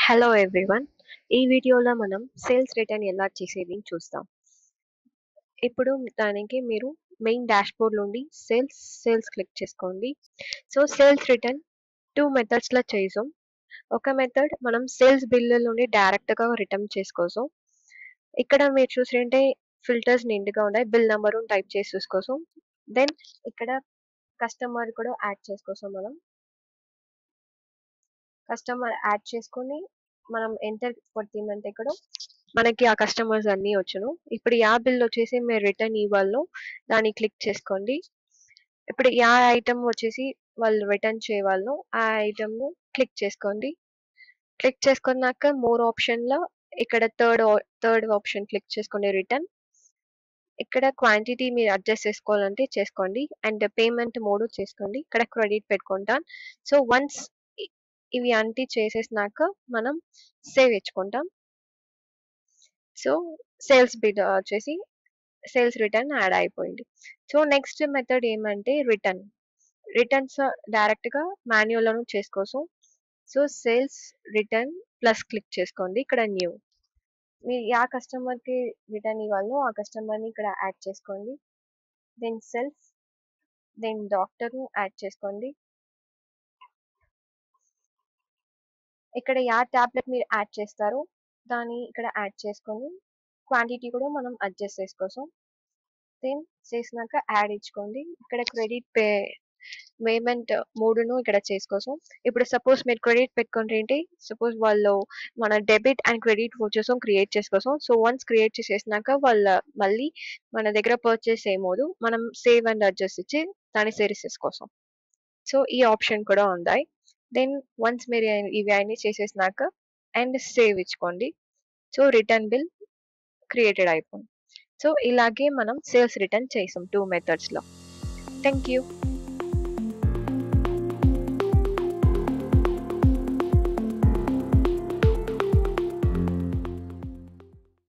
hello everyone ఈ వీడియోలో మనం సేల్స్ రిటర్న్ ఎలా చేసేది చూస్తాం ఇప్పుడు దానికి మీరు మెయిన్ డాష్బోర్డ్ నుండి సేల్స్ సేల్స్ క్లిక్ చేసుకోండి సో సేల్స్ రిటర్న్ టూ మెథడ్స్లో చేసాం ఒక మెథడ్ మనం సేల్స్ బిల్లు నుండి డైరెక్ట్గా రిటర్న్ చేసుకోసం ఇక్కడ మీరు చూసింటే ఫిల్టర్స్ నిండుగా ఉన్నాయి బిల్ నెంబర్ టైప్ చేసి చూసుకోసం దెన్ ఇక్కడ కస్టమర్ కూడా యాడ్ చేసుకోసం మనం కస్టమర్ యాడ్ చేసుకొని మనం ఎంటర్ కొట్టిందంటే ఇక్కడ మనకి ఆ కస్టమర్స్ అన్నీ వచ్చును ఇప్పుడు యా బిల్ వచ్చేసి మీరు రిటర్న్ ఇవ్వాలో దాన్ని క్లిక్ చేసుకోండి ఇప్పుడు యా ఐటమ్ వచ్చేసి వాళ్ళు రిటర్న్ చేయవాళ్ళు ఆ ఐటమ్ను క్లిక్ చేసుకోండి క్లిక్ చేసుకున్నాక మోర్ ఆప్షన్లో ఇక్కడ థర్డ్ థర్డ్ ఆప్షన్ క్లిక్ చేసుకోండి రిటర్న్ ఇక్కడ క్వాంటిటీ మీరు అడ్జస్ట్ చేసుకోవాలంటే చేసుకోండి అండ్ పేమెంట్ మోడ్ చేసుకోండి ఇక్కడ క్రెడిట్ పెట్టుకుంటాం సో వన్స్ ఇవి అన్ని చేసేసినాక మనం సేవ్ ఇచ్చుకుంటాం సో సేల్స్ బిడ్ వచ్చేసి సేల్స్ రిటర్న్ యాడ్ అయిపోయింది సో నెక్స్ట్ మెథడ్ ఏమంటే రిటర్న్ రిటర్న్స్ డైరెక్ట్గా మాన్యువల్లోనూ చేసుకోసం so sales return plus click చేసుకోండి ఇక్కడ న్యూ మీరు యా కస్టమర్కి రిటర్న్ ఇవ్వాలో ఆ కస్టమర్ని ఇక్కడ యాడ్ చేసుకోండి దెన్ సెల్ఫ్ దెన్ డాక్టర్ను యాడ్ చేసుకోండి ఇక్కడ యా ట్యాబ్లెట్ మీరు యాడ్ చేస్తారో దాన్ని ఇక్కడ యాడ్ చేసుకొని క్వాంటిటీ కూడా మనం అడ్జస్ట్ చేసుకోసం దెన్ చేసినాక యాడ్ ఇచ్చుకోండి ఇక్కడ క్రెడిట్ పే పేమెంట్ మూడును ఇక్కడ చేసుకోసం ఇప్పుడు సపోజ్ మీరు క్రెడిట్ పెట్టుకుంటే ఏంటి సపోజ్ వాళ్ళు మన డెబిట్ అండ్ క్రెడిట్ వచ్చేసం క్రియేట్ చేసుకోసం సో వన్స్ క్రియేట్ చేసేసినాక వాళ్ళ మళ్ళీ మన దగ్గర పర్చేస్ ఏమోదు మనం సేవ్ అండ్ అడ్జస్ట్ ఇచ్చి దాన్ని సర్వీసెస్ కోసం సో ఈ ఆప్షన్ కూడా ఉంది దెన్ వన్స్ మీరు ఇవి అన్ని చేసేసినాక అండ్ సేవ్ ఇచ్చుకోండి సో రిటర్న్ బిల్ క్రియేటెడ్ అయిపోయింది సో ఇలాగే మనం సేల్స్ రిటర్న్ చేసాం టూ మెథడ్స్లో థ్యాంక్ యూ